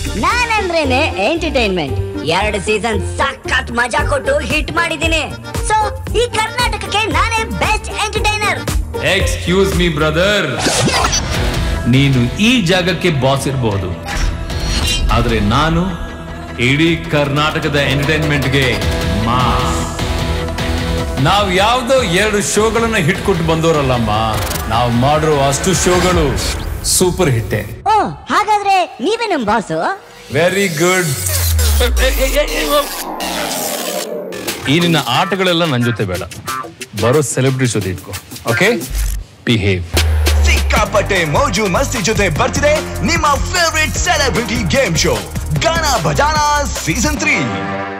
ನಾನಂದ್ರೇನೆ entertainment ಎರಡು season ಸಖತ್ ಮಜಾ ಕೊಟ್ಟು ಹಿಟ್ ಮಾಡಿದ್ದೀನಿ ಸೊ ಈ ಕರ್ನಾಟಕಕ್ಕೆ ನಾನೇ best entertainer excuse me brother ನೀನು ಈ ಜಾಗಕ್ಕೆ ಬಾಸ್ ಇರಬಹುದು ಆದ್ರೆ ನಾನು ಇಡೀ ಕರ್ನಾಟಕದ ಎಂಟರ್ಟೈನ್ಮೆಂಟ್ಗೆ ಮಾಸ್ ನಾವು ಯಾವ್ದೋ ಎರಡು ಶೋಗಳನ್ನ ಹಿಟ್ ಕೊಟ್ಟು ಬಂದವರಲ್ಲಮ್ಮ ನಾವು ಮಾಡಿರೋ ಅಷ್ಟು ಶೋಗಳು ಸೂಪರ್ ಹಿಟ್ಟೆ ಓ ಹಾಗಾದ್ರೆ ನೀವೇ ನಮ್ ಬಾಸು ವೆರಿ ಗುಡ್ ಈ ನಿನ್ನ ಆಟಗಳೆಲ್ಲ ನನ್ನ ಜೊತೆ ಬೇಡ ಬರೋ ಸೆಲೆಬ್ರಿಟೀಸ್ ಜೊತೆ ಇಟ್ಕೋ ಓಕೆ ಬಿಹೇವ್ ಸಿಕ್ಕಾಪಟ್ಟೆ ಮೋಜು ಮಸ್ತಿ ಜೊತೆ ಬರ್ತಿದೆ ನಿಮ್ಮ ಫೇವರಿಟ್ ಸೆಲೆಬ್ರಿಟಿ ಗೇಮ್ ಶೋ ಗಾನ ಭಜಾನ ಸೀಸನ್ ತ್ರೀ